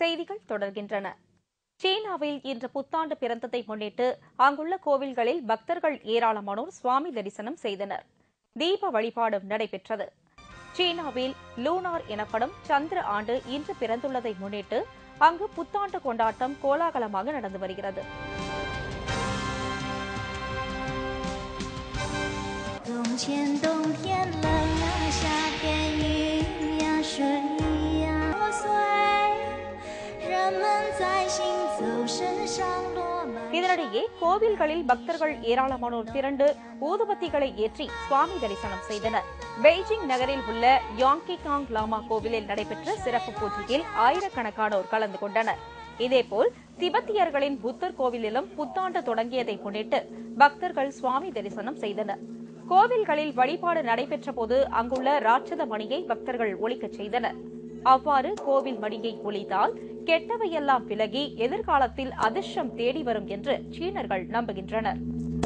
செய்திகள் தொடர்கின்றன சீனாவில் இன்று புத்தாண்டு பிறந்ததை முன்னிட்டு அங்குள்ள கோவில்களில் பக்தர்கள் ஏராளமானோர் சுவாமி தரிசனம் செய்தனர் தீப வழிபாடும் நடைபெற்றது சீனாவில் லூனார் எனப்படும் சந்திர ஆண்டு இன்று பிறந்துள்ளதை முன்னிட்டு அங்கு புத்தாண்டு கொண்டாட்டம் கோலாகலமாக நடந்து வருகிறது 冬天，冬天冷啊，夏天雨呀，水呀破碎，人们在行走，身上落满。 இதனிடையே கோவில்களில் பக்தர்கள் ஏராளமானோர் திரண்டு ஊதுபத்திகளை ஏற்றி சுவாமி தரிசனம் செய்தனர் பெய்ஜிங் நகரில் உள்ள யாங்கி காங் லாமா கோவிலில் நடைபெற்ற சிறப்பு பூஜையில் ஆயிரக்கணக்கானோர் கலந்து கொண்டனர் இதேபோல் திபெத்தியர்களின் புத்தர் கோவிலிலும் புத்தாண்டு தொடங்கியதை முன்னிட்டு பக்தர்கள் சுவாமி தரிசனம் செய்தனர் கோவில்களில் வழிபாடு நடைபெற்ற போது அங்குள்ள ராட்சத மணியை பக்தர்கள் ஒலிக்கச் செய்தனர் அவ்வாறு கோவில் மணியை ஒலித்தால் கெட்டவையெல்லாம் விலகி எதிர்காலத்தில் அதிர்ஷ்டம் தேடி வரும் என்று சீனர்கள் நம்புகின்றனர்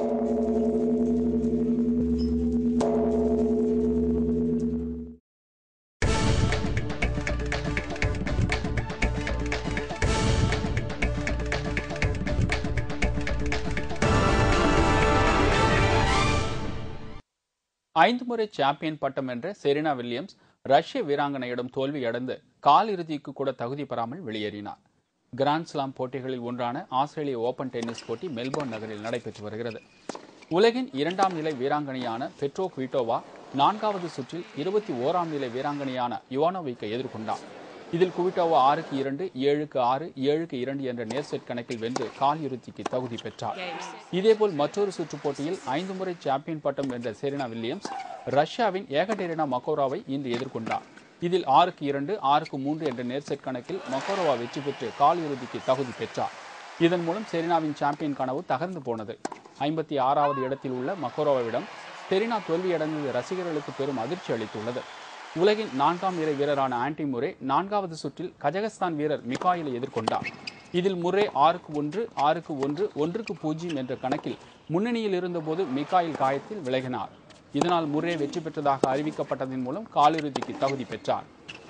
ஐந்து முறை சாம்பியன் பட்டம் வென்ற செரீனா வில்லியம்ஸ் ரஷ்ய வீராங்கனையிடம் தோல்வியடைந்து கால் இறுதிக்கு கூட தகுதி பெறாமல் வெளியேறினார் கிராண்ட் ஸ்லாம் போட்டிகளில் ஒன்றான ஆஸ்திரேலிய ஓபன் டென்னிஸ் போட்டி மெல்போர்ன் நகரில் நடைபெற்று வருகிறது உலகின் இரண்டாம் நிலை வீராங்கனையான பெட்ரோ குவிட்டோவா நான்காவது சுற்றில் இருபத்தி ஓராம் நிலை வீராங்கனையான யுவானோவிக்கை எதிர்கொண்டார் இதில் குவிட்டோவா ஆறுக்கு இரண்டு ஏழுக்கு ஆறு ஏழுக்கு இரண்டு என்ற நேர் செட் கணக்கில் வென்று கால் இறுதிக்கு தகுதி பெற்றார் இதேபோல் மற்றொரு சுற்று போட்டியில் ஐந்து முறை சாம்பியன் பட்டம் வென்ற செரீனா வில்லியம்ஸ் ரஷ்யாவின் ஏகடெரினா மக்கோராவை இன்று எதிர்கொண்டார் இதில் ஆறுக்கு இரண்டு ஆறுக்கு மூன்று என்ற நேர் செட் கணக்கில் மக்கோரோவா வெற்றி பெற்று கால் இறுதிக்கு தகுதி பெற்றார் இதன் மூலம் செரீனாவின் சாம்பியன் கனவு தகர்ந்து போனது ஐம்பத்தி ஆறாவது இடத்தில் உள்ள மக்கோரோவாவிடம் செரீனா தோல்வியடைந்தது ரசிகர்களுக்கு பெரும் அதிர்ச்சி அளித்துள்ளது உலகின் நான்காம் நிலை வீரரான ஆன்டி முரே நான்காவது சுற்றில் கஜகஸ்தான் வீரர் மிகாயிலை எதிர்கொண்டார் இதில் முரே ஆறுக்கு ஒன்று ஆறுக்கு ஒன்று ஒன்றுக்கு பூஜ்ஜியம் என்ற கணக்கில் முன்னணியில் இருந்தபோது மிகாயில் காயத்தில் விலகினார் இதனால் முரே வெற்றி பெற்றதாக அறிவிக்கப்பட்டதன் மூலம் காலிறுதிக்கு தகுதி பெற்றார்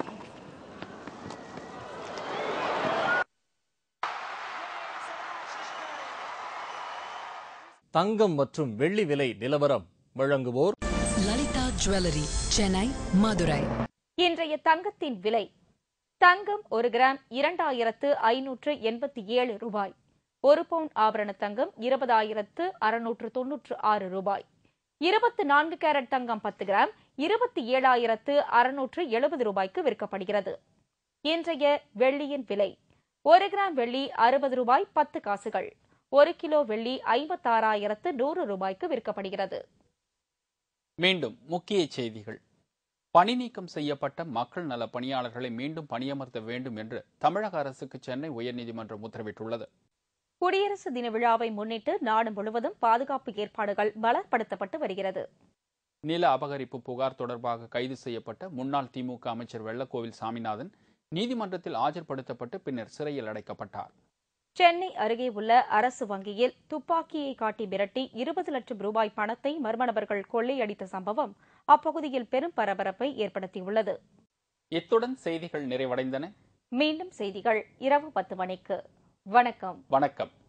தங்கம் மற்றும் வெள்ளி விலை நிலவரம் வழங்குவோர் லலிதா ஜுவல்லரி சென்னை மதுரை இன்றைய தங்கத்தின் விலை தங்கம் ஒரு கிராம் இரண்டாயிரத்து ஐநூற்று எண்பத்தி ஏழு ரூபாய் ஒரு பவுன் ஆபரண தங்கம் இருபதாயிரத்து அறுநூற்று தொன்னூற்று ஆறு ரூபாய் இருபத்து நான்கு கேரட் தங்கம் பத்து கிராம் இருபத்தி ஏழாயிரத்து அறுநூற்று எழுபது ரூபாய்க்கு விற்கப்படுகிறது இன்றைய வெள்ளியின் விலை ஒரு கிராம் வெள்ளி அறுபது ரூபாய் பத்து காசுகள் ஒரு கிலோ வெள்ளி ஐம்பத்தாறாயிரத்து நூறு ரூபாய்க்கு விற்கப்படுகிறது மீண்டும் முக்கிய செய்திகள் பணி நீக்கம் செய்யப்பட்ட மக்கள் நல பணியாளர்களை மீண்டும் பணியமர்த்த வேண்டும் என்று தமிழக அரசுக்கு சென்னை உயர்நீதிமன்றம் உத்தரவிட்டுள்ளது குடியரசு தின விழாவை முன்னிட்டு நாடு முழுவதும் பாதுகாப்பு ஏற்பாடுகள் பலப்படுத்தப்பட்டு வருகிறது நில அபகரிப்பு புகார் தொடர்பாக கைது செய்யப்பட்ட முன்னாள் திமுக அமைச்சர் வெள்ளக்கோவில் சாமிநாதன் நீதிமன்றத்தில் ஆஜர்படுத்தப்பட்டு பின்னர் சிறையில் அடைக்கப்பட்டார் சென்னை அருகே உள்ள அரசு வங்கியில் துப்பாக்கியை காட்டி மிரட்டி இருபது லட்சம் ரூபாய் பணத்தை மர்ம நபர்கள் கொள்ளையடித்த சம்பவம் அப்பகுதியில் பெரும் பரபரப்பை ஏற்படுத்தியுள்ளது இத்துடன் செய்திகள் நிறைவடைந்தன மீண்டும் செய்திகள் இரவு பத்து மணிக்கு வணக்கம் வணக்கம்